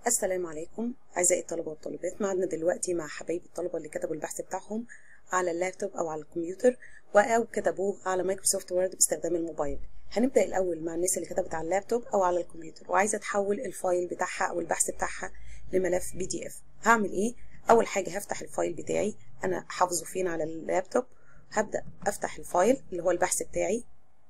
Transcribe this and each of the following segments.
السلام عليكم أعزائي الطلبة والطالبات معنا دلوقتي مع حبايب الطلبة اللي كتبوا البحث بتاعهم على اللابتوب أو على الكمبيوتر أو كتبوه على مايكروسوفت وورد باستخدام الموبايل هنبدأ الأول مع الناس اللي كتبت على اللابتوب أو على الكمبيوتر وعايزة تحول الفايل بتاعها أو البحث بتاعها لملف بي دي اف هعمل إيه؟ أول حاجة هفتح الفايل بتاعي أنا حافظه فين على اللابتوب هبدأ أفتح الفايل اللي هو البحث بتاعي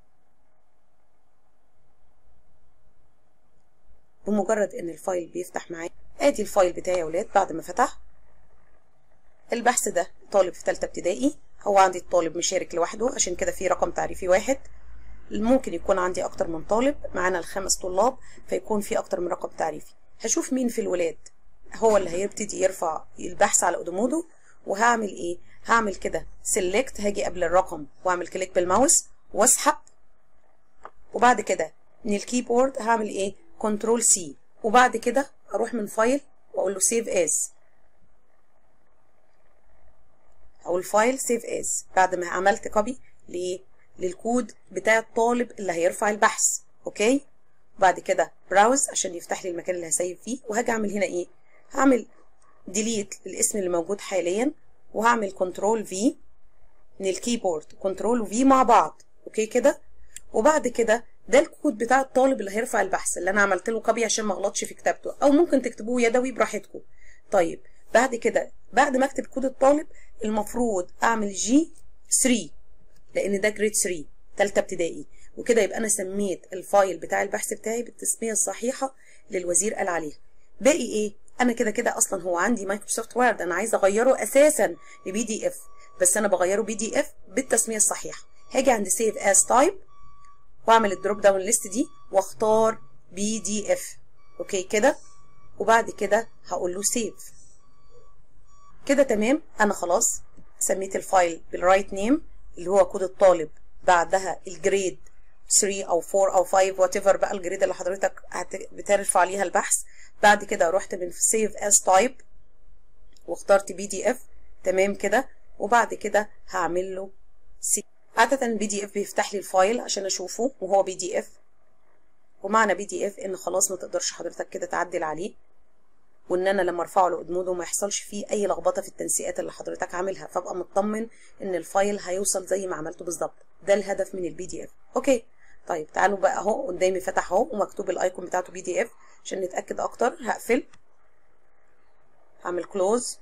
بمجرد ان الفايل بيفتح معايا ادي الفايل بتاعي يا ولاد بعد ما فتح البحث ده طالب في ثالثه ابتدائي هو عندي الطالب مشارك لوحده عشان كده في رقم تعريفي واحد ممكن يكون عندي اكتر من طالب معانا الخمس طلاب فيكون في اكتر من رقم تعريفي هشوف مين في الولاد هو اللي هيبتدي يرفع البحث على اودومودو وهعمل ايه هعمل كده سيلكت هاجي قبل الرقم واعمل كليك بالماوس واسحب وبعد كده من الكيبورد هعمل ايه كنترول سي وبعد كده اروح من فايل واقول له سيف از او الفايل سيف از بعد ما عملت كوبي ليه للكود بتاع الطالب اللي هيرفع البحث اوكي وبعد كده براوز عشان يفتح لي المكان اللي هسيف فيه وهاجي اعمل هنا ايه هعمل ديليت للاسم اللي موجود حاليا وهعمل كنترول في من الكيبورد كنترول في مع بعض اوكي كده وبعد كده ده الكود بتاع الطالب اللي هيرفع البحث اللي انا عملت له كوبي عشان ما اغلطش في كتابته او ممكن تكتبوه يدوي براحتكم طيب بعد كده بعد ما اكتب كود الطالب المفروض اعمل جي 3 لان ده جريد 3 ثالثه ابتدائي وكده يبقى انا سميت الفايل بتاع البحث بتاعي بالتسميه الصحيحه للوزير قال عليها باقي ايه انا كده كده اصلا هو عندي مايكروسوفت وورد انا عايزه اغيره اساسا لبي دي اف بس انا بغيره بي دي اف بالتسميه الصحيحه هاجي عند سيف از تايب واعمل الدروب داون ليست دي واختار بي دي اف اوكي كده وبعد كده هقول له سيف كده تمام انا خلاص سميت الفايل بالرايت نيم اللي هو كود الطالب بعدها الجريد 3 او 4 او 5 وات ايفر بقى الجريد اللي حضرتك بترفع عليها البحث بعد كده رحت من سيف از تايب واخترت بي دي اف تمام كده وبعد كده هعمل له سيف عادة البي دي اف بيفتح لي الفايل عشان اشوفه وهو بي دي اف ومعنى بي دي اف ان خلاص ما تقدرش حضرتك كده تعدل عليه وان انا لما ارفعه لادمودو ما يحصلش فيه اي لخبطه في التنسيقات اللي حضرتك عاملها فابقى مطمن ان الفايل هيوصل زي ما عملته بالظبط ده الهدف من البي دي اف اوكي طيب تعالوا بقى اهو قدامي فتح اهو ومكتوب الايكون بتاعته بي دي اف عشان نتاكد اكتر هقفل هعمل كلوز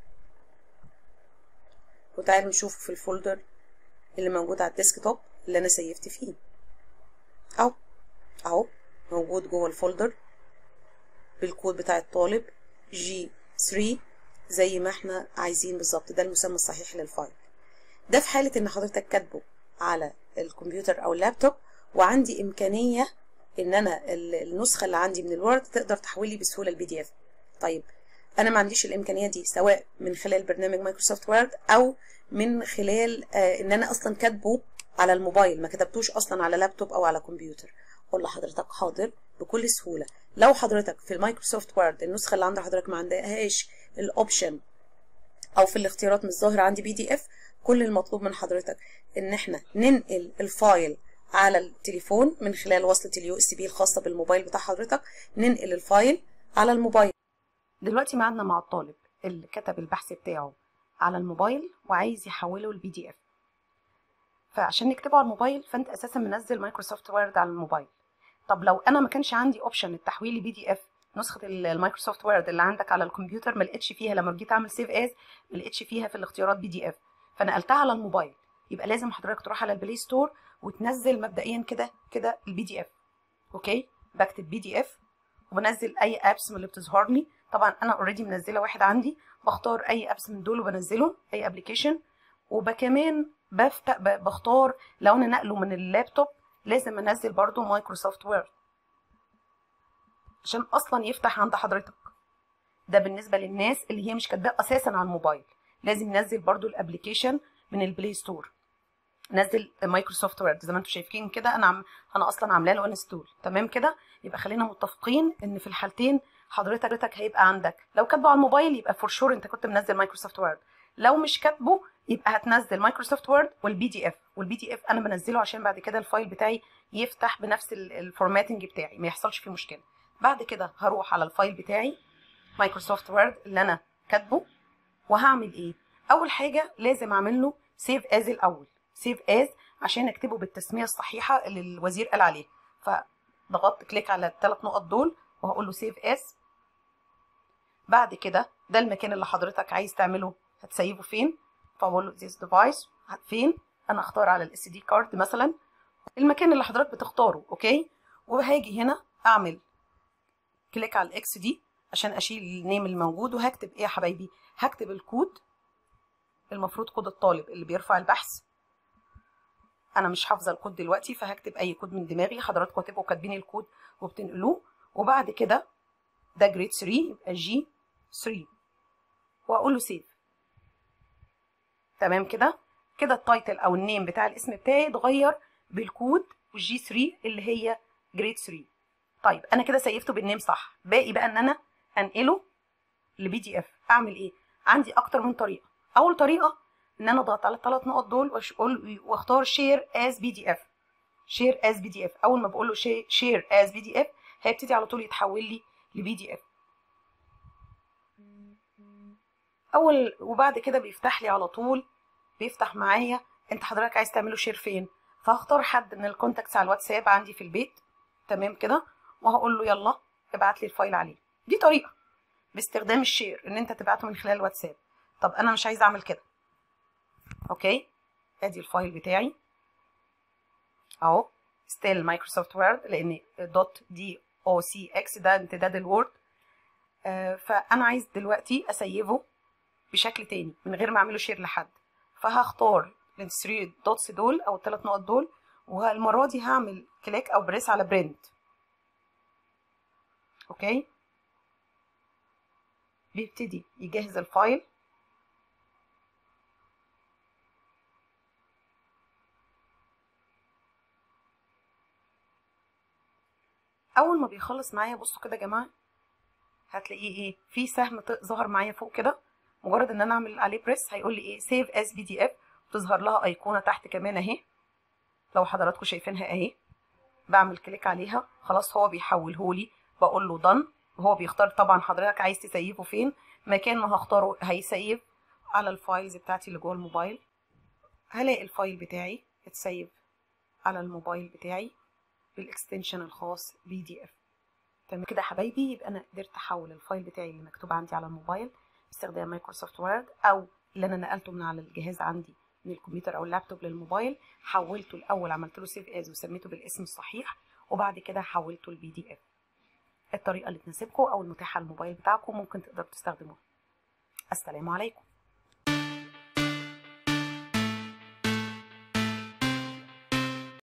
وتعالوا نشوفه في الفولدر اللي موجود على الديسكتوب اللي انا سيفت فيه اهو اهو موجود جوه الفولدر بالكود بتاع الطالب جي 3 زي ما احنا عايزين بالظبط ده المسمى الصحيح للفايل ده في حالة ان حضرتك كاتبه على الكمبيوتر او اللابتوب وعندي امكانية ان انا النسخة اللي عندي من الوورد تقدر تحولي بسهولة البي دي اف طيب انا ما عنديش الامكانية دي سواء من خلال برنامج مايكروسوفت وورد او من خلال آه ان انا اصلا كاتبه على الموبايل ما كتبتوش اصلا على لابتوب او على كمبيوتر اقول لحضرتك حاضر بكل سهوله لو حضرتك في المايكروسوفت وورد النسخه اللي عند حضرتك ما عندهاش الاوبشن او في الاختيارات مش ظاهره عندي بي دي اف كل المطلوب من حضرتك ان احنا ننقل الفايل على التليفون من خلال وصله اليو اس بي الخاصه بالموبايل بتاع حضرتك ننقل الفايل على الموبايل دلوقتي معانا مع الطالب اللي كتب البحث بتاعه على الموبايل وعايز يحوله لبي دي اف فعشان نكتبه على الموبايل فانت اساسا منزل مايكروسوفت وورد على الموبايل طب لو انا ما كانش عندي اوبشن التحويل لبي دي اف نسخه المايكروسوفت وورد اللي عندك على الكمبيوتر ما لقيتش فيها لما جيت اعمل سيف از ما لقيتش فيها في الاختيارات بي دي اف فنقلتها على الموبايل يبقى لازم حضرتك تروح على البلاي ستور وتنزل مبدئيا كده كده البي دي اف اوكي بكتب بي دي اف وبنزل اي ابس من اللي بتظهر لي طبعا انا اوريدي منزله واحد عندي بختار اي ابس من دول وبنزله اي ابلكيشن وبكمان بفتح بختار لو انا نقله من اللابتوب لازم انزل برضو مايكروسوفت وورد عشان اصلا يفتح عند حضرتك ده بالنسبه للناس اللي هي مش كاتباه اساسا على الموبايل لازم ننزل برضو الابلكيشن من البلاي ستور نزل مايكروسوفت وورد زي ما انتم شايفين كده انا عم انا اصلا عامله له انستول تمام كده يبقى خلينا متفقين ان في الحالتين حضرتك هيبقى عندك لو كاتبه على الموبايل يبقى فور شور انت كنت منزل مايكروسوفت وورد لو مش كاتبه يبقى هتنزل مايكروسوفت وورد والبي دي اف والبي دي اف انا بنزله عشان بعد كده الفايل بتاعي يفتح بنفس الفورماتنج بتاعي ما يحصلش فيه مشكله بعد كده هروح على الفايل بتاعي مايكروسوفت وورد اللي انا كاتبه وهعمل ايه اول حاجه لازم اعمل له سيف از الاول سيف از عشان اكتبه بالتسميه الصحيحه اللي الوزير قال عليها فضغطت كليك على الثلاث نقط دول وهقول له سيف از بعد كده ده المكان اللي حضرتك عايز تعمله هتسيبه فين فبقول له this device فين انا اختار على الاس دي كارد مثلا المكان اللي حضرتك بتختاره اوكي وهاجي هنا اعمل كليك على الاكس دي عشان اشيل النيم الموجود وهكتب ايه يا حبايبي هكتب الكود المفروض كود الطالب اللي بيرفع البحث انا مش حافظه الكود دلوقتي فهكتب اي كود من دماغي حضراتكم هتبقوا كاتبين الكود وبتنقلوه وبعد كده ده جريد 3 يبقى جي 3 واقول له سيف تمام كده كده التايتل او النيم بتاع الاسم بتاعي اتغير بالكود والجي 3 اللي هي جريد 3 طيب انا كده سيفته بالنيم صح باقي بقى ان انا انقله لبي دي اف اعمل ايه عندي اكتر من طريقه اول طريقه ان انا اضغط على الثلاث نقط دول واقول واختار شير از بي دي اف شير از بي دي اف اول ما بقول له شير از بي دي اف هيبتدي على طول يتحول لي لبي دي اف اول وبعد كده بيفتح لي على طول بيفتح معايا انت حضرتك عايز تعمله شير فين فهختار حد من الكونتاكتس على الواتساب عندي في البيت تمام كده وهقول له يلا ابعت لي الفايل عليه دي طريقه باستخدام الشير ان انت تبعته من خلال الواتساب طب انا مش عايزه اعمل كده اوكي ادي الفايل بتاعي اهو ستيل مايكروسوفت وورد لان دوت دي او سي اكس ده امتداد الوورد آه فانا عايز دلوقتي اسيفه بشكل تاني من غير ما اعمله شير لحد فهختار ال 3 دوتس دول او الثلاث نقط دول والمره دي هعمل كليك او بريس على برنت اوكي بيبتدي يجهز الفايل اول ما بيخلص معايا بصوا كده يا جماعه هتلاقيه ايه في سهم ظهر معايا فوق كده مجرد ان انا اعمل عليه بريس هيقول لي ايه سيف اس بي دي اف تظهر لها ايقونه تحت كمان اهي لو حضراتكم شايفينها اهي بعمل كليك عليها خلاص هو بيحوله لي بقول له دن وهو بيختار طبعا حضرتك عايز تسيفه فين مكان ما هختاره هيسيف على الفايلز بتاعتي اللي جوه الموبايل هلاقي الفايل بتاعي اتسيف على الموبايل بتاعي بالاكستنشن الخاص بي دي اف تمام كده يا حبايبي يبقى انا قدرت احول الفايل بتاعي اللي مكتوب عندي على الموبايل باستخدام مايكروسوفت وورد او اللي انا نقلته من على الجهاز عندي من الكمبيوتر او اللابتوب للموبايل حولته الاول عملت له سيف از وسميته بالاسم الصحيح وبعد كده حولته لبي دي اف الطريقه اللي تناسبكم او المتاحه على الموبايل بتاعكم ممكن تقدروا تستخدموها السلام عليكم